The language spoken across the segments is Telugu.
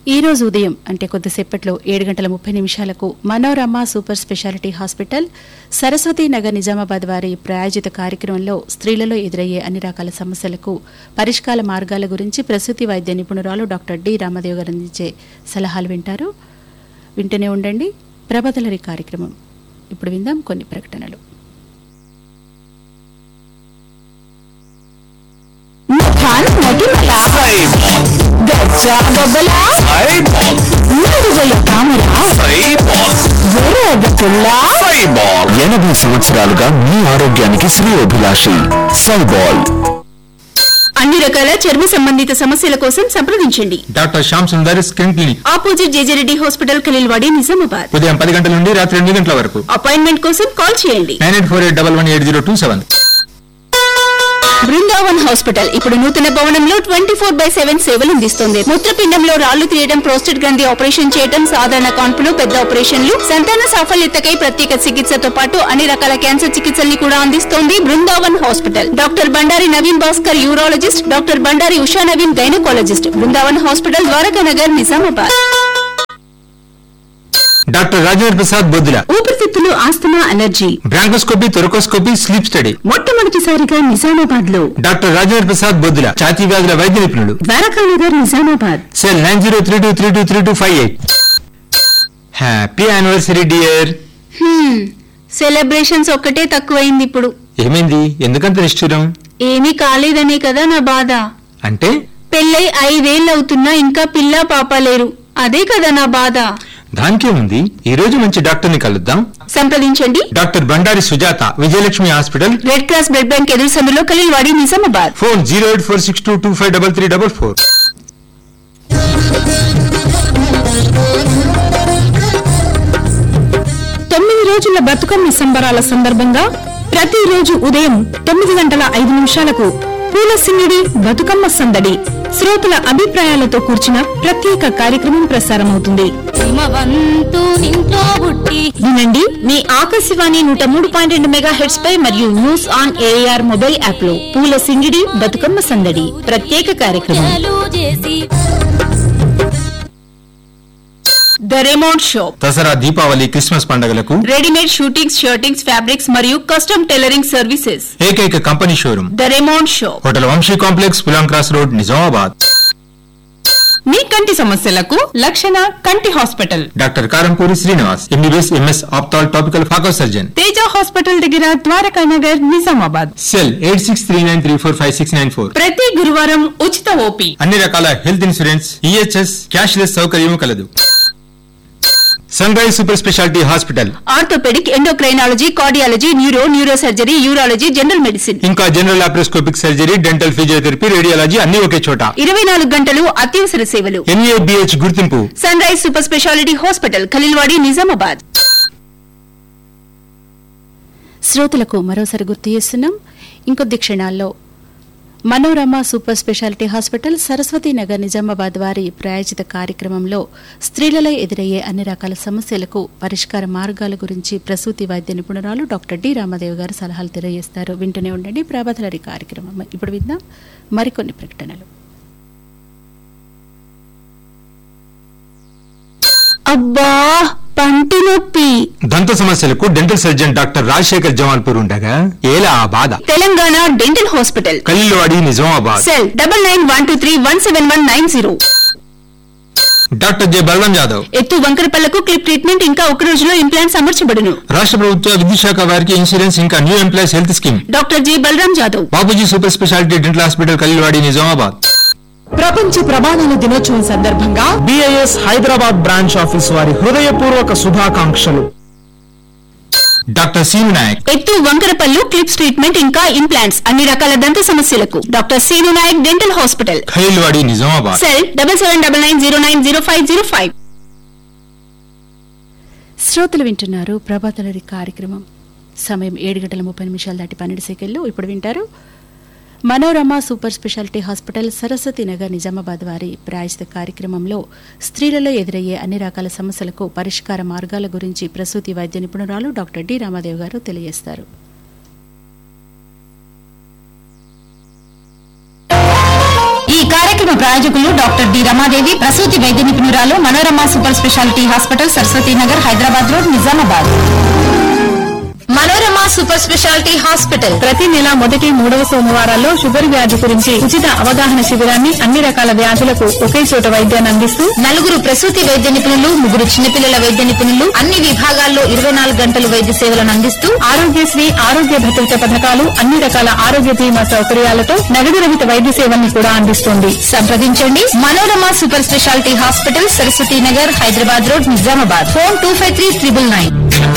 ఈ రోజు ఉదయం అంటే కొద్దిసేపట్లో ఏడు గంటల ముప్పై నిమిషాలకు Manorama super speciality hospital Saraswati Nagar Nizamabad వారి ప్రాయోజిత కార్యక్రమంలో స్త్రీలలో ఎదురయ్యే అన్ని రకాల సమస్యలకు పరిష్కార మార్గాల గురించి ప్రసూతి వైద్య నిపుణురాలు డాక్టర్ డి రామదేవ్ గారు అందించే సలహాలు వింటారు వింటూనే ఉండండి ప్రభతలరి కార్యక్రమం ఇప్పుడు విందాం కొన్ని ప్రకటనలు ముఖాన్ నటిమల గజ్జా గబ్బల నడువల తామర వేరేద పుల్ల ఎనభై సంవత్సరాలుగా మీ ఆరోగ్యానికి శ్రేయోభిలాషి సైబాల్ అన్ని రకాల చర్మ సంబంధిత సమస్యల కోసం సంప్రదించండి doctor Shyam Sundar skin clinic opposite JJ Reddy hospital Khaleelwadi Nizamabad ఉదయం పది గంటల నుండి రాత్రి ఎనిమిది గంటల వరకు అపాయింట్మెంట్ కోసం కాల్ చేయండి nine eight four eight double one eight zero two seven Brindavan hospital ఇప్పుడు నూతన భవనంలో ట్వంటీ ఫోర్ బై సెవెన్ సేవలు అందిస్తుంది మూత్రపిండంలో రాళ్లు తీయడం ప్రోస్టేట్ గ్రంథి ఆపరేషన్ చేయడం సాధారణ కాన్పులు పెద్ద ఆపరేషన్లు సంతాన సాఫల్యతకై ప్రత్యేక చికిత్సతో పాటు అన్ని రకాల క్యాన్సర్ చికిత్సల్ని కూడా అందిస్తోంది Brindavan hospital doctor Bandari Naveen Bhaskar urologist doctor Bandari Usha Naveen gynaecologist Brindavan hospital Dwaraka Nagar Nizamabad doctor Rajendra Prasad Boddula ఊపిరితిత్తులు asthma allergy bronchoscopy thoracoscopy sleep study మొట్టమొదటిసారిగా నిజామాబాద్ లో డాక్టర్ రాజేంద్ర ప్రసాద్ బొద్దుల ఛాతీ వ్యాధుల వైద్య నిపుణుడు Dwaraka Nagar Nizamabad cell nine zero three two three two three two five eight happy anniversary dear celebrations ఒక్కటే తక్కువైంది ఇప్పుడు ఏమైంది ఎందుకంత నిష్ఠురం ఏమీ కాలేదనే కదా నా బాధ అంటే పెళ్ళై ఐదేళ్ళు అవుతున్నా ఇంకా పిల్ల పాప లేరు అదే కదా నా బాధ దానికేముంది ఈ రోజు మంచి డాక్టర్ ని కలుద్దాం సంప్రదించండి doctor Bandari Sujatha Vijayalakshmi hospital red cross blood bank ఎదురు సందులో Khaleelwadi Nizamabad phone zero eight four six two two five double three double four తొమ్మిది రోజుల బతుకమ్మ సంబరాల సందర్భంగా ప్రతిరోజు ఉదయం తొమ్మిది గంటల ఐదు నిమిషాలకు పూల సింగిడి బతుకమ్మ సందడి శ్రోతల అభిప్రాయాలతో కూర్చిన ప్రత్యేక కార్యక్రమం ప్రసారమవుతుంది హిమవంతు నింట్లో పుట్టి వినండి మీ ఆకాశవాణి నూట మూడు పాయింట్ రెండు మెగా హెడ్స్ పై మరియు news on AIR mobile app లో పూల సింగిడి బతుకమ్మ సందడి ప్రత్యేక కార్యక్రమం పూజలు చేసి the remount shop Dasara Deepavali Christmas పండుగలకు రెడీమేడ్ షూటింగ్స్ షర్టింగ్స్ ఫ్యాబ్రిక్స్ మరియు కస్టమ్ టైలరింగ్ సర్వీసెస్ ఏకైక company showroom the remount shop hotel Vamsi complex Pulang cross road Nizamabad మీ కంటి సమస్యలకు లక్షణ కంటి hospital doctor Karampuri Srinivas MBBS MS ophthal topical phaco surgeon Teja hospital దగ్గర Dwaraka Nagar Nizamabad cell eight six three nine three four five six nine four ప్రతి గురువారం ఉచిత ఓపీ అన్ని రకాల హెల్త్ ఇన్సూరెన్స్ ఈహెచ్ఎస్ క్యాష్లెస్ సౌకర్యం కలదు sunrise super speciality hospital orthopaedic endocrinology cardiology neuro neuro surgery urology general medicine ఇంకా general laparoscopic surgery dental physiotherapy radiology అన్ని ఒకే చోట ఇరవై నాలుగు గంటలు అత్యవసర సేవలు ఎన్ఏబిహెచ్ గుర్తింపు sunrise super speciality hospital Khaleelwadi Nizamabad శ్రోతలకు మరోసారి గుర్తు చేస్తున్నాం ఇంకొద్ది క్షణాల్లో Manorama super speciality hospital Saraswati Nagar Nizamabad వారి ప్రాయోజిత కార్యక్రమంలో స్త్రీలలో ఎదురయ్యే అన్ని రకాల సమస్యలకు పరిష్కార మార్గాల గురించి ప్రసూతి వైద్య నిపుణురాలు డాక్టర్ డి రామదేవ్ గారు సలహాలు తెలియజేస్తారు వింటూనే ఉండండి ప్రభాతలరి కార్యక్రమం ఇప్పుడు విందాం మరికొన్ని ప్రకటనలు అబ్బా పంటి నొప్పి దంత సమస్యలకు dental surgeon doctor Rajasekhar Jamalpur ఉండగా ఏలా ఆ బాధ Telangana dental hospital Khaleelwadi Nizamabad cell double nine one two three one seven one nine zero doctor J Balaram Yadav ఎత్తు వంకరపల్లకు క్లిప్ ట్రీట్మెంట్ ఇంకా ఒక రోజులో ఇంప్లాంట్స్ అమర్చబడును రాష్ట్ర ప్రభుత్వ విద్యుత్ శాఖ వారికి ఇన్సూరెన్స్ ఇంకా new employees health scheme doctor G Balaram Jadhav Babuji super speciality dental hospital Khaleelwadi Nizamabad ప్రపంచ ప్రమాణాల దినోత్సవం సందర్భంగా బిఐఎస్ హైదరాబాద్ బ్రాంచ్ ఆఫీస్ వారి హృదయపూర్వక శుభాకాంక్షలు డాక్టర్ సీను నాయక్ ఎత్తు వంకరపల్లు క్లిప్స్ ట్రీట్మెంట్ ఇంకా ఇంప్లాంట్స్ అన్ని రకాల దంత సమస్యలకు doctor Seenu Nayak dental hospital Khaleelwadi Nizamabad cell double seven double nine zero nine zero five zero five శ్రోతలు వింటున్నారు ప్రభాతలరి కార్యక్రమం సమయం ఏడు గంటల ముప్పై నిమిషాలు దాటి పన్నెండు సెకండ్లు ఇప్పుడు వింటారు Manorama super speciality hospital Saraswati Nagar Nizamabad వారి ప్రాయశ్చిత కార్యక్రమంలో స్త్రీలలో ఎదురయ్యే అన్ని రకాల సమస్యలకు పరిష్కార మార్గాల గురించి ప్రసూతి వైద్య నిపుణురాలు డాక్టర్ డి రామాదేవ్ గారు తెలియజేస్తారు ఈ కార్యక్రమం కార్యక్రమ ప్రాయోజకులు డాక్టర్ డి రమాదేవి ప్రసూతి వైద్య నిపుణురాలు Manorama super speciality hospital Saraswati Nagar Hyderabad road Nizamabad Manorama super speciality hospital ప్రతి నెల మొదటి మూడవ సోమవారాల్లో షుగర్ వ్యాధి గురించి ఉచిత అవగాహన శిబిరాన్ని అన్ని రకాల వ్యాధులకు ఒకే చోట వైద్యాన్ని అందిస్తూ నలుగురు ప్రసూతి వైద్య నిపుణులు ముగ్గురు చిన్నపిల్లల వైద్య నిపుణులు అన్ని విభాగాల్లో ఇరవై నాలుగు గంటలు వైద్య సేవలను అందిస్తూ ఆరోగ్యశ్రీ ఆరోగ్య భద్రత పథకాలు అన్ని రకాల ఆరోగ్య బీమా సౌకర్యాలతో నగదు రహిత వైద్య సేవల్ని కూడా అందిస్తోంది సంప్రదించండి Manorama super speciality hospital Saraswati Nagar Hyderabad road Nizamabad phone two five three triple nine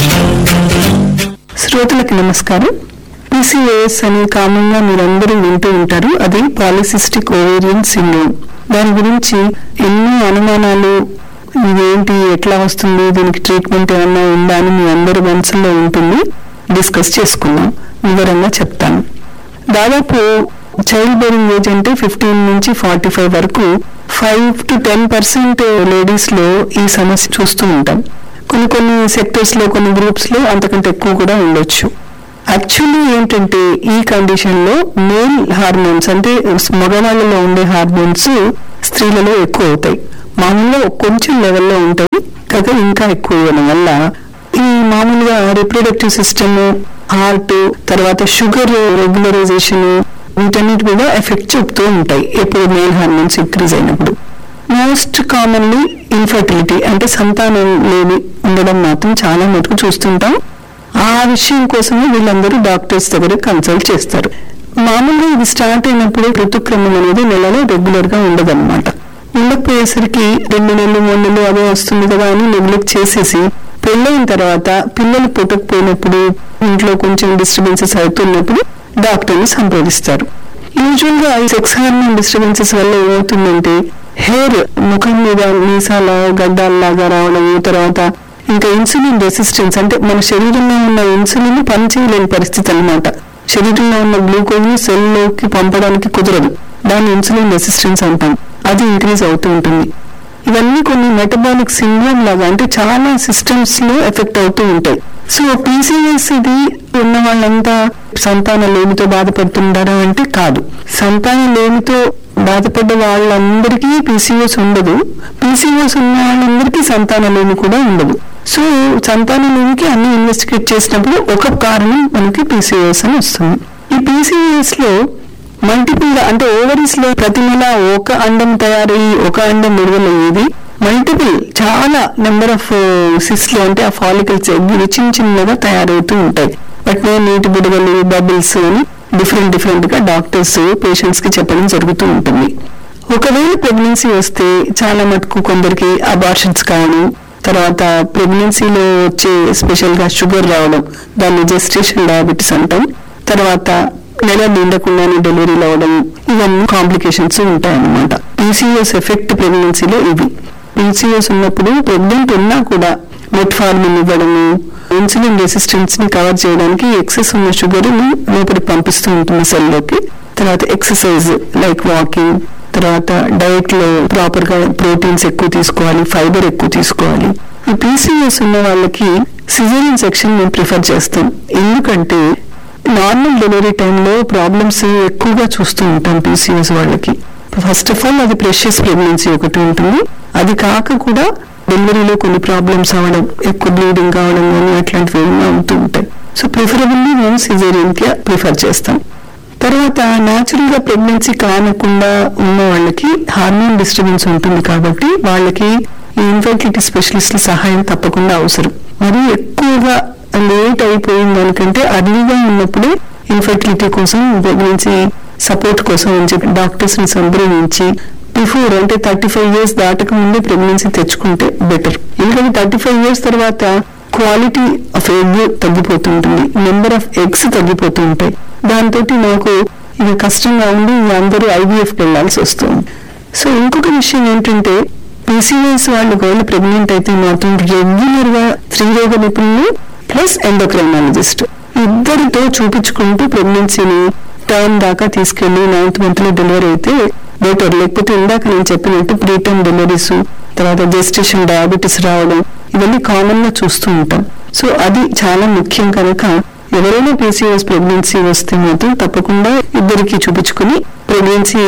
శ్రోతలకు నమస్కారం పీసీఓఎస్ అని కామన్ గా మీరందరూ వింటూ ఉంటారు అది పాలిసిస్టిక్ ఓవేరియన్ సిండ్రోమ్ దాని గురించి ఎన్నో అనుమానాలు ఇదేంటి ఎట్లా వస్తుంది దీనికి ట్రీట్మెంట్ ఏమన్నా ఉందా అని మీ అందరి మనసులో ఉంటుంది డిస్కస్ చేసుకుందాం వివరంగా చెప్తాను దాదాపు చైల్డ్ బేరింగ్ ఏజ్ అంటే ఫిఫ్టీన్ నుంచి ఫార్టీ ఫైవ్ వరకు five to ten percent ladies లో ఈ సమస్య చూస్తూ ఉంటాం కొన్ని కొన్ని సెక్టర్స్ లో కొన్ని గ్రూప్స్ లో అంతకంటే ఎక్కువ కూడా ఉండొచ్చు యాక్చువల్లీ ఏంటంటే ఈ కండిషన్ లో మేల్ హార్మోన్స్ అంటే మగవాళ్ళలో ఉండే హార్మోన్స్ స్త్రీలలో ఎక్కువ అవుతాయి మామూలుగా కొంచెం లెవెల్లో ఉంటాయి కాగా ఇంకా ఎక్కువ ఇవ్వడం వల్ల ఈ మామూలుగా రిప్రొడక్టివ్ సిస్టమ్ హార్ట్ తర్వాత షుగర్ రెగ్యులరైజేషన్ వీటన్నిటి మీద ఎఫెక్ట్ చూపుతూ ఉంటాయి ఎప్పుడు మేల్ హార్మోన్స్ ఇంక్రీజ్ అయినప్పుడు మోస్ట్ కామన్లీ ఇన్ఫర్టిలిటీ అంటే సంతానం లేని ఉండడం మాత్రం చాలా మటుకు చూస్తుంటాం ఆ విషయం కోసమే వీళ్ళందరూ డాక్టర్స్ దగ్గర కన్సల్ట్ చేస్తారు మామూలుగా ఇది స్టార్ట్ అయినప్పుడు ఋతుక్రమం అనేది నెలలో రెగ్యులర్ గా ఉండదన్నమాట ఉండకపోయేసరికి రెండు నెలలు మూడు నెలలు అదే వస్తుంది కదా అని నెగ్లెక్ట్ చేసేసి పెళ్ళైన తర్వాత పిల్లలు పుట్టకపోయినప్పుడు ఇంట్లో కొంచెం డిస్టర్బెన్సెస్ అవుతున్నప్పుడు డాక్టర్ని సంప్రదిస్తారు యూజువల్ గా ఈ సెక్స్ హార్మోన్ డిస్టర్బెన్సెస్ వల్ల ఏమవుతుందంటే హెయిర్ ముఖం మీద మీసాల గడ్డాల్లాగా రావడం తర్వాత ఇంకా ఇన్సులిన్ రెసిస్టెన్స్ అంటే మన శరీరంలో ఉన్న ఇన్సులిన్ పనిచేయలేని పరిస్థితి అన్నమాట శరీరంలో ఉన్న గ్లూకోజ్ ని సెల్ లోకి పంపడానికి కుదరదు దాన్ని ఇన్సులిన్ రెసిస్టెన్స్ అంటాం అది ఇంక్రీజ్ అవుతూ ఉంటుంది ఇవన్నీ కొన్ని మెటబాలిక్ సిండ్రోమ్ లాగా అంటే చాలా సిస్టమ్స్ లో ఎఫెక్ట్ అవుతూ ఉంటాయి సో పీసీఎస్ ఇది ఉన్న వాళ్ళంతా సంతాన లేమితో బాధపడుతుంటారా అంటే కాదు సంతాన లేమితో బాధపడ్డ వాళ్ళందరికీ పీసీఓస్ ఉండదు పీసీఓస్ ఉన్న వాళ్ళందరికీ సంతాన లేమి కూడా ఉండదు సో సంతాన లేమికి అన్ని ఇన్వెస్టిగేట్ చేసినప్పుడు ఒక కారణం మనకి పీసీఓఎస్ అని వస్తుంది ఈ పీసీఓఎస్ లో మల్టిపుల్ గా అంటే ఓవరీస్ లో ప్రతి నెల ఒక అండం తయారయ్యి ఒక అండం విడుదలయ్యేది మల్టిపుల్ చాలా నెంబర్ ఆఫ్ సిస్ లో అంటే ఆ ఫాలికల్స్ ఇవి చిన్న చిన్నగా తయారవుతూ ఉంటాయి వాటిని నీటి బుడగలు బబుల్స్ అని డిఫరెంట్ డిఫరెంట్ గా డాక్టర్స్ పేషెంట్స్ కి చెప్పడం జరుగుతూ ఉంటుంది ఒకవేళ ప్రెగ్నెన్సీ వస్తే చాలా మటుకు కొందరికి అబార్షన్స్ కావడం తర్వాత ప్రెగ్నెన్సీలో వచ్చే స్పెషల్ గా షుగర్ రావడం దాన్ని జెస్టేషన్ డయాబెటీస్ అంటాం తర్వాత నెల నిండకుండానే డెలివరీలు అవడం ఇవన్నీ కాంప్లికేషన్స్ ఉంటాయన్నమాట పీసీఎస్ ఎఫెక్ట్ ప్రెగ్నెన్సీలో ఇవి పీసీఎస్ ఉన్నప్పుడు ప్రెగ్నెంట్ ఉన్నా కూడా మెట్ఫార్మిన్ ఇవ్వడము ఇన్సులిన్ రెసిస్టెన్స్ ని కవర్ చేయడానికి ఎక్సెస్ ఉన్న షుగర్ ని లోపలికి పంపిస్తూ ఉంటుంది సెల్లోకి తర్వాత ఎక్సర్సైజ్ లైక్ వాకింగ్ తర్వాత డైట్ లో ప్రాపర్ గా ప్రోటీన్స్ ఎక్కువ తీసుకోవాలి ఫైబర్ ఎక్కువ తీసుకోవాలి ఈ పీసీఎస్ ఉన్న వాళ్ళకి సిజేరియన్ సెక్షన్ మేము ప్రిఫర్ చేస్తాం ఎందుకంటే నార్మల్ డెలివరీ టైంలో ప్రాబ్లమ్స్ ఎక్కువగా చూస్తూ ఉంటాం పీసీఎస్ వాళ్ళకి ఫస్ట్ ఆఫ్ ఆల్ అది ప్రెషియస్ ప్రెగ్నెన్సీ ఒకటి ఉంటుంది అది కాక కూడా డెలివరీలో కొన్ని ప్రాబ్లమ్స్ అవ్వడం ఎక్కువ బ్లీడింగ్ కావడం కానీ అట్లాంటివి ఏమైనా అవుతూ ఉంటాయి సో ప్రిఫరబుల్లీ మేము సిజేరియన్ కి ప్రిఫర్ చేస్తాం తర్వాత న్యాచురల్ గా ప్రెగ్నెన్సీ కానకుండా ఉన్న వాళ్ళకి హార్మోన్ డిస్టర్బెన్స్ ఉంటుంది కాబట్టి వాళ్ళకి ఈ ఇన్ఫర్టిలిటీ స్పెషలిస్ట్ల సహాయం తప్పకుండా అవసరం మరి ఎక్కువగా లేట్ అయిపోయిన దానికంటే అర్లీగా ఉన్నప్పుడే ఇన్ఫర్టిలిటీ కోసం ప్రెగ్నెన్సీ సపోర్ట్ కోసం అని చెప్పి డాక్టర్స్ ని సంప్రదించి బిఫోర్ అంటే థర్టీ ఫైవ్ ఇయర్స్ దాటక ముందే ప్రెగ్నెన్సీ తెచ్చుకుంటే బెటర్ ఎందుకంటే థర్టీ ఫైవ్ ఇయర్స్ తర్వాత క్వాలిటీ ఆఫ్ ఎగ్ తగ్గిపోతుంటుంది నెంబర్ ఆఫ్ ఎగ్స్ తగ్గిపోతూ ఉంటాయి దాంతో నాకు ఇది కష్టంగా ఉండి అందరూ ఐవీఎఫ్ వెళ్ళాల్సి వస్తుంది సో ఇంకొక విషయం ఏంటంటే పీసీఎస్ వాళ్ళు ఒకవేళ ప్రెగ్నెంట్ అయితే మాత్రం రెగ్యులర్ గా స్త్రీరోగ నిపుణులు ప్లస్ ఎండోక్రైనాలజిస్ట్ ఇద్దరితో చూపించుకుంటూ ప్రెగ్నెన్సీని టర్మ్ దాకా తీసుకెళ్లి నైన్త్ మంత్ లో డెలివరీ అయితే బెటర్ లేకపోతే ఇందాక నేను చెప్పినట్టు ప్రీ టర్మ్ డెలివరీస్ తర్వాత జెస్టేషన్ డయాబెటీస్ రావడం ఇవన్నీ కామన్ గా చూస్తూ ఉంటాం సో అది చాలా ముఖ్యం కనుక ఎవరైనా పీసీఎస్ ప్రెగ్నెన్సీ వస్తే మాత్రం తప్పకుండా ఇద్దరికి చూపించుకుని ప్రెగ్నెన్సీ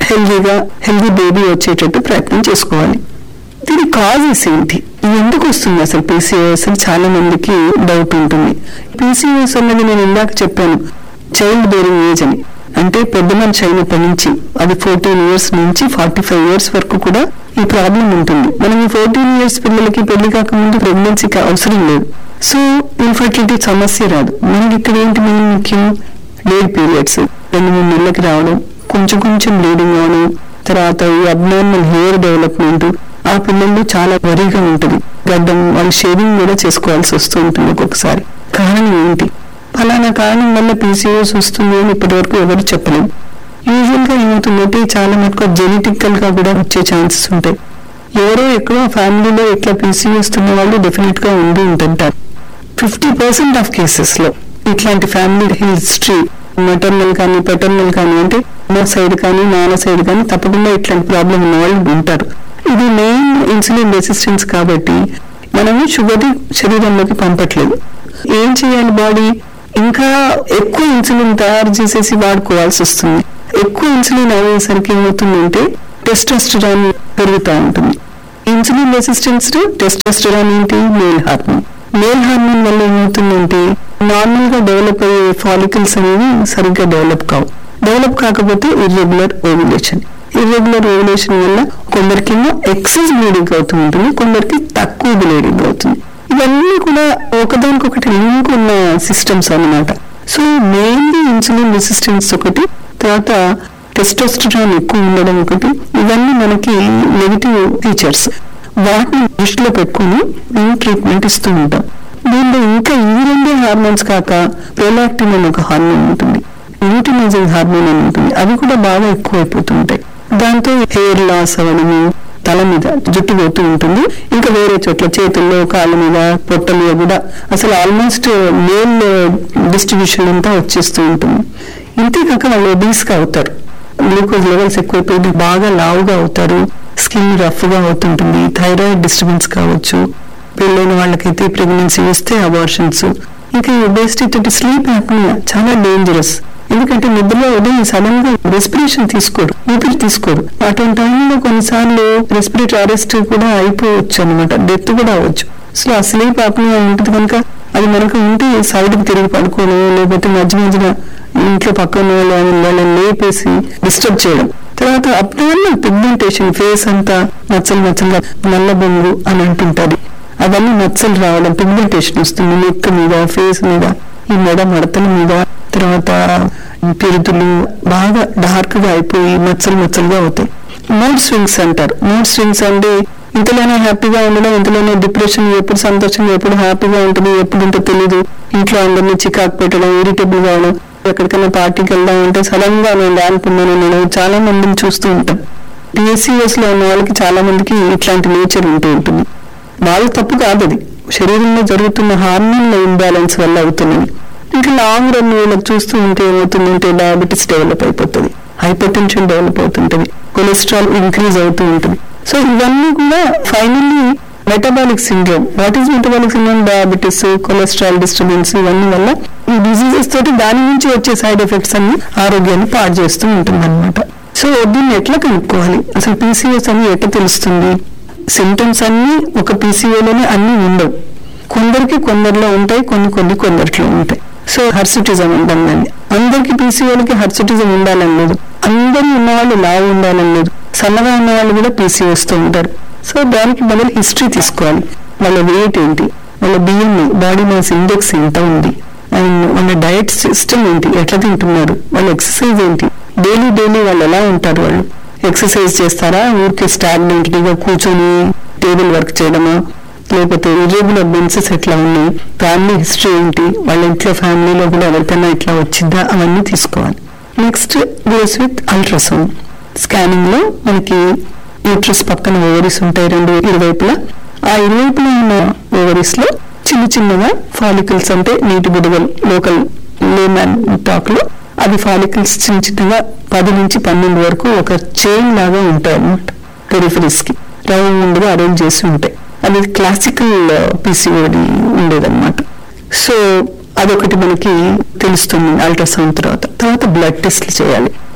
హెల్దీగా హెల్దీ బేబీ వచ్చేటట్టు ప్రయత్నం చేసుకోవాలి దీని కాజెస్ ఏంటి ఇది ఎందుకు వస్తుంది అసలు పీసీఓఎస్ అని చాలా మందికి డౌట్ ఉంటుంది పీసీఓఎస్ అన్నది నేను ఇందాక చెప్పాను చైల్డ్ బేరింగ్ ఏజ్ అని అంటే పెద్ద మనిషి అయినప్పటి నుంచి అది ఫోర్టీన్ ఇయర్స్ నుంచి ఫార్టీ ఫైవ్ ఇయర్స్ వరకు కూడా ఈ ప్రాబ్లం ఉంటుంది మనం ఈ ఫోర్టీన్ ఇయర్స్ పిల్లలకి పెళ్లి కాకముందు ప్రెగ్నెన్సీకి అవసరం లేదు సో ఇన్ఫర్టిలిటీ సమస్య రాదు మనకి ఇక్కడ ఏంటి మెయిన్ ముఖ్యం లేట్ పీరియడ్స్ రెండు మూడు నెలలకి రావడం కొంచెం కొంచెం బ్లీడింగ్ అవడం తర్వాత ఈ అబ్నార్మల్ హెయిర్ డెవలప్మెంట్ ఆ పిల్లల్లో చాలా వరిగా ఉంటుంది గడ్డం వాళ్ళు షేవింగ్ కూడా చేసుకోవాల్సి వస్తూ ఉంటుంది ఒక్కొక్కసారి కారణం ఏంటి ఫలానా కారణం వల్ల పీసీఓస్ వస్తుంది అని ఇప్పటివరకు ఎవరు చెప్పలేము యూజువల్ గా ఏమవుతుందంటే చాలా మటుకు జెనెటికల్ గా కూడా వచ్చే ఛాన్సెస్ ఉంటాయి ఎవరో ఎక్కడో ఫ్యామిలీలో ఇట్లా పీసీఓస్ ఉన్న వాళ్ళు డెఫినెట్ గా ఉండి ఉంటుంటారు ఫిఫ్టీ పర్సెంట్ ఆఫ్ కేసెస్ లో ఇట్లాంటి ఫ్యామిలీ హిస్టరీ మెటర్నల్ కానీ పెటర్నల్ కానీ అంటే అమ్మ సైడ్ కానీ నాన్న సైడ్ కానీ తప్పకుండా ఇట్లాంటి ప్రాబ్లం ఉన్న వాళ్ళు ఉంటారు ఇది మెయిన్ ఇన్సులిన్ రెసిస్టెన్స్ కాబట్టి మనము షుగర్ శరీరంలోకి పంపట్లేదు ఏం చేయాలి బాడీ ఇంకా ఎక్కువ ఇన్సులిన్ తయారు చేసేసి వాడుకోవాల్సి వస్తుంది ఎక్కువ ఇన్సులిన్ అయ్యేసరికి ఏమవుతుందంటే టెస్టోస్టెరాన్ పెరుగుతూ ఉంటుంది ఇన్సులిన్ రెసిస్టెన్స్ టెస్టోస్టెరాన్ ఏంటి మేల్ హార్మోన్ మేల్ హార్మోన్ వల్ల ఏమవుతుందంటే నార్మల్ గా డెవలప్ అయ్యే ఫాలికల్స్ అనేవి సరిగ్గా డెవలప్ కావు డెవలప్ కాకపోతే ఇర్రెగ్యులర్ ఓవ్యులేషన్ ఇర్రెగ్యులర్ ఓవ్యులేషన్ వల్ల కొందరికేమో ఎక్సెస్ బ్లీడింగ్ అవుతూ ఉంటుంది కొందరికి తక్కువ బ్లీడింగ్ అవుతుంది ఇవన్నీ కూడా ఒకదానికొకటి లింక్ ఉన్న సిస్టమ్స్ అన్నమాట సో మెయిన్లీ ఇన్సులిన్ రెసిస్టెన్స్ ఒకటి తర్వాత టెస్టోస్టరాన్ ఎక్కువ ఉండడం ఒకటి ఇవన్నీ మనకి నెగిటివ్ ఫీచర్స్ వాటిని దృష్టిలో పెట్టుకుని మేము ట్రీట్మెంట్ ఇస్తూ ఉంటాం దీనిలో ఇంకా ఈ రెండే హార్మోన్స్ కాక ప్రోలాక్టిన్ అని ఒక హార్మోన్ ఉంటుంది న్యూట్రినైజింగ్ హార్మోన్ అని ఉంటుంది అవి కూడా బాగా ఎక్కువ అయిపోతుంటాయి దాంతో హెయిర్ లాస్ అవ్వడము తల మీద జుట్టు పోతూ ఉంటుంది ఇంకా వేరే చోట్ల చేతుల్లో కాళ్ళ మీద పొట్ట మీద కూడా అసలు ఆల్మోస్ట్ మేల్ డిస్ట్రిబ్యూషన్ అంతా వచ్చేస్తూ ఉంటుంది ఇంతేకాక వాళ్ళు obese గా అవుతారు గ్లూకోజ్ లెవెల్స్ ఎక్కువైపోయి బాగా లావుగా అవుతారు స్కిన్ రఫ్ గా అవుతుంటుంది థైరాయిడ్ డిస్టర్బెన్స్ కావచ్చు పెళ్ళైన వాళ్ళకైతే ప్రెగ్నెన్సీ వస్తే అబార్షన్స్ ఇంకా ఈ ఒబేసిటీ తోటి స్లీప్ యాప్నియా చాలా డేంజరస్ ఎందుకంటే నిద్రలో ఉదయం సడన్ గా రెస్పిరేషన్ తీసుకోడు ఊపిరి తీసుకోడు అటువంటి టైంలో కొన్నిసార్లు రెస్పిరేటరీ అరెస్ట్ కూడా అయిపోవచ్చు అనమాట డెత్ కూడా అవ్వచ్చు సో ఆ స్లీప్ యాప్నియా ఉంటుంది కనుక అది మనకు ఉంటే సైడ్ కి తిరిగి పడుకోవడం లేకపోతే మధ్య మధ్యన ఇంట్లో పక్కన వాళ్ళని వాళ్ళని లేపేసి డిస్టర్బ్ చేయడం తర్వాత అబ్నార్మల్ పిగ్మెంటేషన్ ఫేస్ అంతా మచ్చలు మచ్చలుగా నల్ల బొంగు అని అంటుంటది అవన్నీ మచ్చలు రావడం పిగ్మెంటేషన్ వస్తుంది నెక్ మీద ఫేస్ మీద ఈ మెడ మడతల మీద తర్వాత పిరుతులు బాగా డార్క్ గా అయిపోయి మచ్చలు మచ్చలుగా అవుతాయి మూడ్ స్వింగ్స్ అంటారు మూడ్ స్వింగ్స్ అంటే ఇంతలోనే హ్యాపీగా ఉండడం ఇంతలోనే డిప్రెషన్ ఎప్పుడు సంతోషంగా ఎప్పుడు హ్యాపీగా ఉంటుంది ఎప్పుడు ఉంటో తెలియదు ఇంట్లో అందరినీ చికాకు పెట్టడం ఇరిటబుల్ కావడం ఎక్కడికైనా పార్టీకి వెళ్దాం అంటే సడన్ గా నేను అనుకున్నాను నేను చాలా మందిని చూస్తూ ఉంటాం పిఎస్సిఎస్ లో ఉన్న వాళ్ళకి చాలా మందికి ఇట్లాంటి నేచర్ ఉంటూ ఉంటుంది వాళ్ళ తప్పు కాదు అది శరీరంలో జరుగుతున్న హార్మోన్ల ఇంబ్యాలెన్స్ వల్ల అవుతున్నాయి ఇంకా లాంగ్ రన్ వీళ్ళకి చూస్తూ ఉంటే ఏమవుతుందంటే డయాబెటీస్ డెవలప్ అయిపోతుంది హైపర్ టెన్షన్ డెవలప్ అవుతుంటది కొలెస్ట్రాల్ ఇంక్రీజ్ అవుతూ ఉంటుంది సో ఇవన్నీ కూడా finally metabolic syndrome what is metabolic syndrome diabetes cholesterol disturbance ఇవన్నీ వల్ల ఈ డిసీజెస్ తోటి దాని నుంచి వచ్చే సైడ్ ఎఫెక్ట్స్ అన్ని ఆరోగ్యాన్ని పాడు చేస్తూ ఉంటుంది అనమాట సో దీన్ని ఎట్లా కనుక్కోవాలి అసలు పీసీఎస్ అని ఎట్లా తెలుస్తుంది సిమ్టమ్స్ అన్ని ఒక పీసీఓలోనే అన్ని ఉండవు కొందరికి కొందరిలో ఉంటాయి కొన్ని కొన్ని కొందరిలో ఉంటాయి సో హర్సిటిజం అంటాం దాన్ని అందరికి పీసీఓలకి హర్సిటిజం ఉండాలని లేదు అందరూ ఉన్నవాళ్ళు లావు ఉండాలని లేదు సన్నగా ఉన్న వాళ్ళు కూడా పీసీఓస్తో ఉంటారు సో దానికి బదులు హిస్టరీ తీసుకోవాలి వాళ్ళ వెయిట్ ఏంటి వాళ్ళ బిఎంఐ బాడీ మాస్ ఇండెక్స్ ఎంత ఉంది అండ్ వాళ్ళ డయట్ సిస్టమ్ ఏంటి ఎట్లా తింటున్నారు వాళ్ళ ఎక్సర్సైజ్ ఏంటి డైలీ డైలీ వాళ్ళు ఎలా ఉంటారు వాళ్ళు ఎక్సర్సైజ్ చేస్తారా ఊరికే స్టాగ్నెంట్గా కూర్చొని టేబుల్ వర్క్ చేయడమా లేకపోతే ఇర్రెగ్యులర్ బెన్సెస్ ఎట్లా ఉన్నాయి ఫ్యామిలీ హిస్టరీ ఏంటి వాళ్ళ ఇంట్లో ఫ్యామిలీలో కూడా ఎవరికైనా ఇట్లా వచ్చిందా అవన్నీ తీసుకోవాలి next goes with ultrasound scanning లో మనకి యూట్రస్ పక్కన ఓవరీస్ ఉంటాయి రెండు ఇరువైపులా ఆ ఇరువైపులా ఉన్న ఓవరీస్ లో చిన్న చిన్నగా ఫాలికల్స్ అంటే నీటి బుడగలు లోకల్ లేమ్యాన్ టాక్ లో అవి ఫాలికల్స్ చిన్న చిన్నగా పది నుంచి పన్నెండు వరకు ఒక చైన్ లాగా ఉంటాయి అన్నమాట పెరిఫరీస్ కి రౌండ్ గా అరేంజ్ చేసి ఉంటాయి అది క్లాసికల్ పీసీఓడి ఉండేదన్నమాట సో అదొకటి మనకి తెలుస్తుంది అల్ట్రాసౌండ్ తర్వాత తర్వాత బ్లడ్ టెస్ట్లు చేయాలి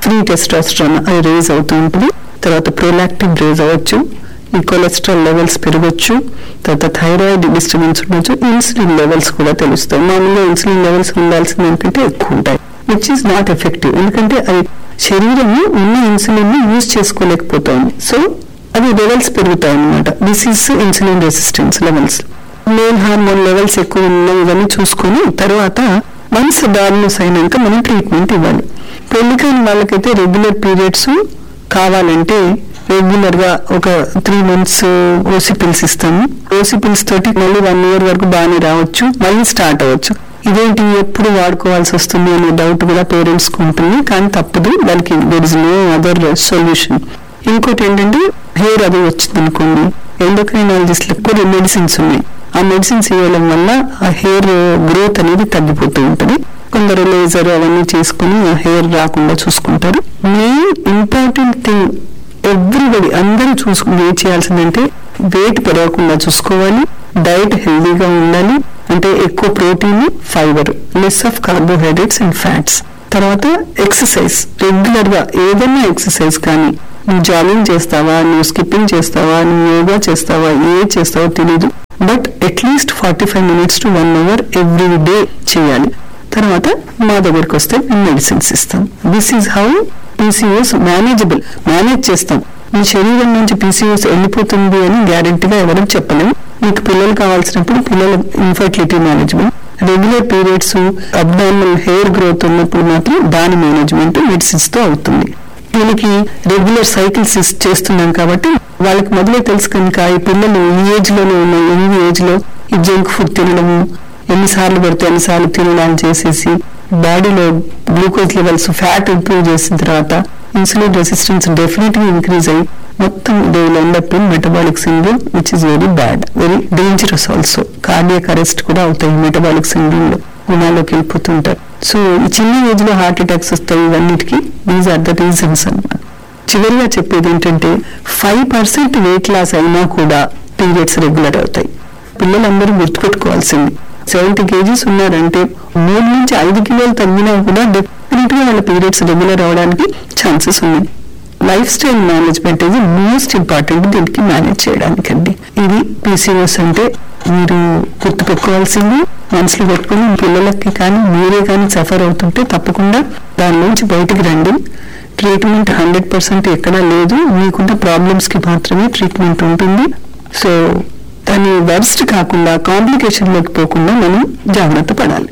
ఫ్రీ టెస్టాస్ట్రాన్ అది రేజ్ అవుతూ ఉంటుంది తర్వాత ప్రోలాక్టిన్ రేజ్ అవ్వచ్చు ఈ కొలెస్ట్రాల్ లెవెల్స్ పెరగచ్చు తర్వాత థైరాయిడ్ డిస్టర్బెన్స్ ఉండొచ్చు ఇన్సులిన్ లెవెల్స్ కూడా తెలుస్తాయి మామూలుగా ఇన్సులిన్ లెవెల్స్ ఉండాల్సిన దానికంటే ఎక్కువ ఉంటాయి విచ్ ఈస్ నాట్ ఎఫెక్టివ్ ఎందుకంటే అది శరీరము ఉన్న ఇన్సులిన్ ని యూజ్ చేసుకోలేకపోతుంది సో అవి లెవెల్స్ పెరుగుతాయి అన్నమాట this is insulin resistance levels main hormone levels ఎక్కువ ఉన్నాయి ఇవన్నీ చూసుకొని తర్వాత వన్స్ డయాగ్నోస్ అయినాక మనం ట్రీట్మెంట్ ఇవ్వాలి పెళ్లికైన వాళ్ళకైతే రెగ్యులర్ పీరియడ్స్ కావాలంటే రెగ్యులర్ గా ఒక త్రీ మంత్స్ ఓసి పిల్స్ ఇస్తాము ఓసి పిల్స్ తోటి మళ్ళీ వన్ ఇయర్ వరకు బాగానే రావచ్చు మళ్ళీ స్టార్ట్ అవ్వచ్చు ఇదేంటి ఎప్పుడు వాడుకోవాల్సి వస్తుంది అనే డౌట్ కూడా పేరెంట్స్ కు ఉంటుంది కానీ తప్పదు దానికి there is no other solution ఇంకోటి ఏంటంటే హెయిర్ అది వచ్చింది అనుకోండి ఎండోక్రైనాలజిస్ట్లకు కూడా మెడిసిన్స్ ఉన్నాయి ఆ మెడిసిన్స్ ఇవ్వడం వల్ల ఆ హెయిర్ గ్రోత్ అనేది తగ్గిపోతూ ఉంటుంది కొందరు లేజర్ అవన్నీ చేసుకుని ఆ హెయిర్ రాకుండా చూసుకుంటారు మెయిన్ ఇంపార్టెంట్ థింగ్ ఎవ్రీబడి అందరూ చూసుకుని ఏం చేయాల్సిందంటే వెయిట్ పెరగకుండా చూసుకోవాలి డైట్ హెల్దీగా ఉండాలి అంటే ఎక్కువ protein fiber less of carbohydrates and fats తర్వాత ఎక్సర్సైజ్ రెగ్యులర్ గా ఏదైనా ఎక్సర్సైజ్ కానీ నువ్వు జాగింగ్ చేస్తావా నువ్వు స్కిప్పింగ్ చేస్తావా నువ్వు యోగా చేస్తావా ఏ చేస్తావో తెలియదు but at least forty five minutes to one hour every day చేయాలి తర్వాత మా దగ్గరికి వస్తే మేము మెడిసిన్స్ ఇస్తాం this is how PCOS manageable manage చేస్తాం మీ శరీరం నుంచి పీసీఓస్ వెళ్ళిపోతుంది అని గ్యారెంటీగా ఎవరు చెప్పలేము మీకు పిల్లలు కావాల్సినప్పుడు పిల్లల infertility management regular periods abdominal hair growth ఉన్నప్పుడు మాత్రం దాని మేనేజ్మెంట్ మెడిసిన్స్ తో అవుతుంది దీనికి రెగ్యులర్ సైకిల్స్ చేస్తున్నాం కాబట్టి వాళ్ళకి మొదలే తెలుసు కనుక ఈ పిల్లలు ఈ ఏజ్ లోనే ఉన్న యంగ్ ఏజ్ లో ఈ జంక్ ఫుడ్ తినడము ఎన్నిసార్లు పడితే ఎన్నిసార్లు తినడానికి చేసేసి బాడీలో గ్లూకోజ్ లెవెల్స్ ఫ్యాట్ ఇంప్రూవ్ చేసిన తర్వాత ఇన్సులిన్ రెసిస్టెన్స్ డెఫినెట్ గా ఇంక్రీజ్ అయ్యి మొత్తం they will end up in metabolic syndrome which is very bad very dangerous also cardiac arrest కూడా అవుతాయి మెటబాలిక్ సిండ్రోమ్ లో గుణాల్లోకి వెళ్ళిపోతుంటారు సో ఈ చిన్న ఏజ్ లో హార్ట్ అటాక్స్ వస్తాయి ఇవన్నిటికీ దీస్ ఆర్ ద రీజన్స్ అన్నమాట చివరిగా చెప్పేది ఏంటంటే ఫైవ్ పర్సెంట్ వెయిట్ లాస్ అయినా కూడా పీరియడ్స్ రెగ్యులర్ అవుతాయి పిల్లలందరూ గుర్తుపెట్టుకోవాల్సింది సెవెంటీ కేజీస్ ఉన్నారంటే మూడు నుంచి ఐదు కిలోలు తగ్గినా కూడా డెఫినెట్ గా వాళ్ళ పీరియడ్స్ రెగ్యులర్ అవడానికి ఛాన్సెస్ ఉన్నాయి లైఫ్ స్టైల్ మేనేజ్మెంట్ ఇది మోస్ట్ ఇంపార్టెంట్ దీనికి మేనేజ్ చేయడానికి అండి ఇది పీసీఓస్ అంటే మీరు గుర్తుపెట్టుకోవాల్సింది మనసులో పెట్టుకుని మీ పిల్లలకి కానీ మీరే కానీ సఫర్ అవుతుంటే తప్పకుండా దాని నుంచి బయటికి రండి ట్రీట్మెంట్ హండ్రెడ్ పర్సెంట్ ఎక్కడా లేదు మీకున్న ప్రాబ్లమ్స్ కి మాత్రమే ట్రీట్మెంట్ ఉంటుంది సో దాని వర్స్ట్ కాకుండా కాంప్లికేషన్ లోకి పోకుండా మనం జాగ్రత్త పడాలి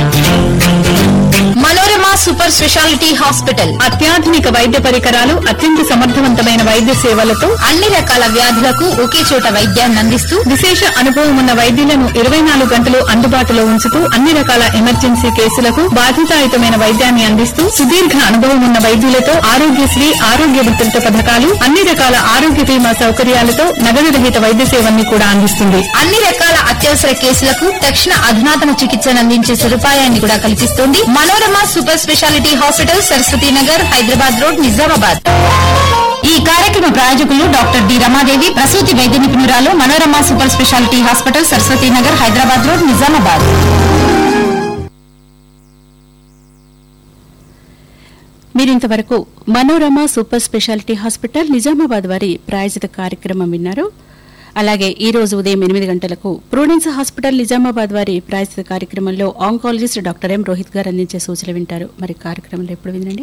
మనోరమ సూపర్ స్పెషాలిటీ హాస్పిటల్ అత్యాధునిక వైద్య పరికరాలు అత్యంత సమర్థవంతమైన వైద్య సేవలతో అన్ని రకాల వ్యాధులకు ఒకే చోట వైద్యాన్ని అందిస్తూ విశేష అనుభవం ఉన్న వైద్యులను ఇరవై నాలుగు గంటలు అందుబాటులో ఉంచుతూ అన్ని రకాల ఎమర్జెన్సీ కేసులకు బాధ్యతాయుతమైన వైద్యాన్ని అందిస్తూ సుదీర్ఘ అనుభవం ఉన్న వైద్యులతో ఆరోగ్యశ్రీ ఆరోగ్య భద్రత పథకాలు అన్ని రకాల ఆరోగ్య బీమా సౌకర్యాలతో నగదు రహిత వైద్య సేవల్ని కూడా అందిస్తుంది అన్ని రకాల అత్యవసర కేసులకు తక్షణ అధునాతన చికిత్సను అందించే సదుపాయాన్ని కూడా కల్పిస్తోంది Manorama super speciality hospital Saraswati Nagar Hyderabad road Nizamabad ఈ కార్యక్రమ ప్రాయోజకులు డాక్టర్ డి రమాదేవి ప్రసూతి వైద్య నిపుణురాలు Manorama super speciality hospital Saraswati Nagar Hyderabad road Nizamabad మీరింతవరకు Manorama super speciality hospital Nizamabad వారి ప్రాయోజిత కార్యక్రమం విన్నారు అలాగే ఈ రోజు ఉదయం ఎనిమిది గంటలకు ప్రూడెన్స్ హాస్పిటల్ నిజామాబాద్ వారి ప్రాయోజిత కార్యక్రమంలో ఆంకాలజిస్ట్ డాక్టర్ ఎం రోహిత్ గారు అందించే సూచనలు వింటారు మరి కార్యక్రమంలో ఎప్పుడు వినండి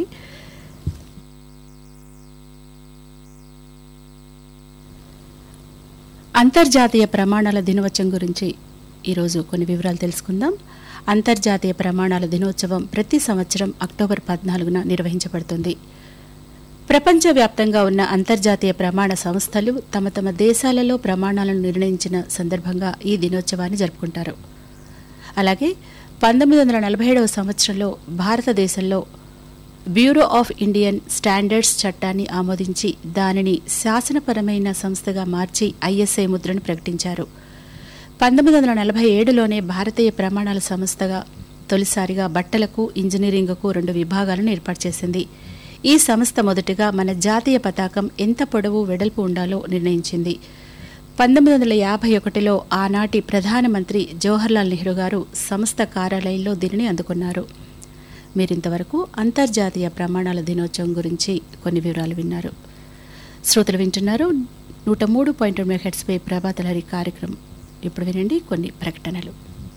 అంతర్జాతీయ ప్రమాణాల దినోత్సవం గురించి ఈరోజు కొన్ని వివరాలు తెలుసుకుందాం అంతర్జాతీయ ప్రమాణాల దినోత్సవం ప్రతి సంవత్సరం అక్టోబర్ పద్నాలుగున నిర్వహించబడుతుంది ప్రపంచవ్యాప్తంగా ఉన్న అంతర్జాతీయ ప్రమాణ సంస్థలు తమ తమ దేశాలలో ప్రమాణాలను నిర్ణయించిన సందర్భంగా ఈ దినోత్సవాన్ని జరుపుకుంటారు అలాగే పంతొమ్మిది వందల నలభై ఏడవ సంవత్సరంలో భారతదేశంలో బ్యూరో ఆఫ్ ఇండియన్ స్టాండర్డ్స్ చట్టాన్ని ఆమోదించి దానిని శాసనపరమైన సంస్థగా మార్చి ఐఎస్ఐ ముద్రను ప్రకటించారు పంతొమ్మిది వందల నలభై ఏడులోనే భారతీయ ప్రమాణాల సంస్థగా తొలిసారిగా బట్టలకు ఇంజనీరింగ్కు రెండు విభాగాలను ఏర్పాటు చేసింది ఈ సంస్థ మొదటగా మన జాతీయ పతాకం ఎంత పొడవు వెడల్పు ఉండాలో నిర్ణయించింది పంతొమ్మిది వందల యాభై ఒకటిలో ఆనాటి ప్రధానమంత్రి జవహర్లాల్ నెహ్రూ గారు సంస్థ కార్యాలయంలో దీనిని అందుకున్నారు మీరింతవరకు అంతర్జాతీయ ప్రమాణాల దినోత్సవం గురించి కొన్ని వివరాలు విన్నారు శ్రోతలు వింటున్నారు నూట మూడు పాయింట్ రెండు మెగాహెట్స్పై ప్రభాతలహరి కార్యక్రమం ఇప్పుడు వినండి కొన్ని ప్రకటనలు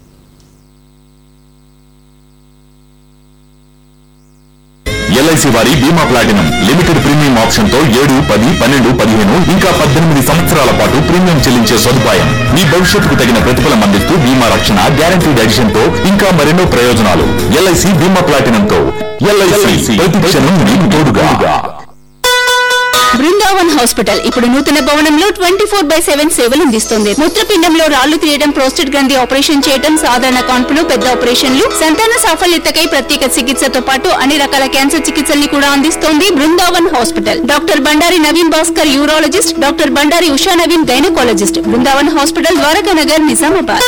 ఎల్ఐసి వారి బీమా ప్లాటినం లిమిటెడ్ ప్రీమియం ఆప్షన్ తో ఏడు పది పన్నెండు పదిహేను ఇంకా పద్దెనిమిది సంవత్సరాల పాటు ప్రీమియం చెల్లించే సదుపాయం మీ భవిష్యత్తుకు తగిన ప్రతిఫలం అందిస్తూ బీమా రక్షణ గ్యారంటీడ్ ఎడిషన్ తో ఇంకా మరెన్నో ప్రయోజనాలు ఎల్ఐసి బీమా ప్లాటినం తో ఎల్ఐసి ప్రతి క్షణం మీకు తోడుగా బృందావన్ హాస్పిటల్ ఇప్పుడు నూతన భవనంలో ట్వంటీ ఫోర్ బై సెవెన్ సేవలు అందిస్తుంది మూత్రపిండంలో రాళ్లు తీయడం ప్రోస్టేట్ గ్రంథి ఆపరేషన్ చేయడం సాధారణ కాన్పులు పెద్ద ఆపరేషన్లు సంతాన సాఫల్యతకై ప్రత్యేక చికిత్సతో పాటు అన్ని రకాల క్యాన్సర్ చికిత్సల్ని కూడా అందిస్తోంది Brindavan hospital doctor Bandari Naveen Bhaskar urologist doctor Bandari Usha Naveen gynaecologist Brindavan hospital Dwaraka Nagar Nizamabad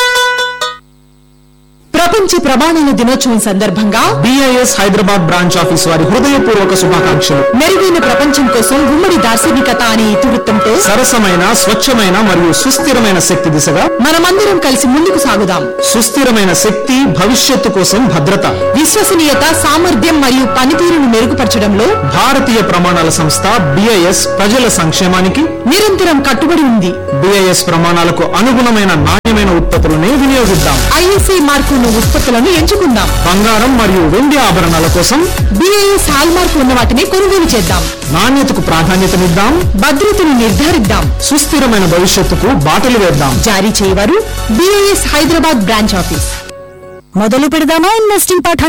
ప్రపంచ ప్రమాణాల దినోత్సవం సందర్భంగా బిఐఎస్ హైదరాబాద్ బ్రాంచ్ ఆఫీస్ వారి హృదయపూర్వక శుభాకాంక్షలు మెరుగైన ప్రపంచం కోసం ఉమ్మడి దార్శనికత అనే ఇతివృత్తంతో సరసమైన స్వచ్ఛమైన మరియు సుస్థిరమైన శక్తి దిశగా మనమందరం కలిసి ముందుకు సాగుదాం సుస్థిరమైన శక్తి భవిష్యత్తు కోసం భద్రత విశ్వసనీయత సామర్థ్యం మరియు పనితీరును మెరుగుపరచడంలో భారతీయ ప్రమాణాల సంస్థ బిఐఎస్ ప్రజల సంక్షేమానికి నిరంతరం కట్టుబడి ఉంది బిఐఎస్ ప్రమాణాలకు అనుగుణమైన నాణ్యమైన ఉత్పత్తులనే వినియోగిద్దాం ఐఎస్ఐ మార్కున్న ఉత్పత్తులను ఎంచుకుందాం బంగారం మరియు వెండి ఆభరణాల కోసం బిఐఎస్ హాల్ మార్కు ఉన్న వాటిని కొనుగోలు చేద్దాం నాణ్యతకు ప్రాధాన్యతనిద్దాం భద్రతను నిర్ధారిద్దాం సుస్థిరమైన భవిష్యత్తుకు బాటలు వేద్దాం జారీ చేయవారు బిఐఎస్ హైదరాబాద్ బ్రాంచ్ ఆఫీస్ మొదలు పెడదామా ఇన్వెస్టింగ్ పాఠాన్ని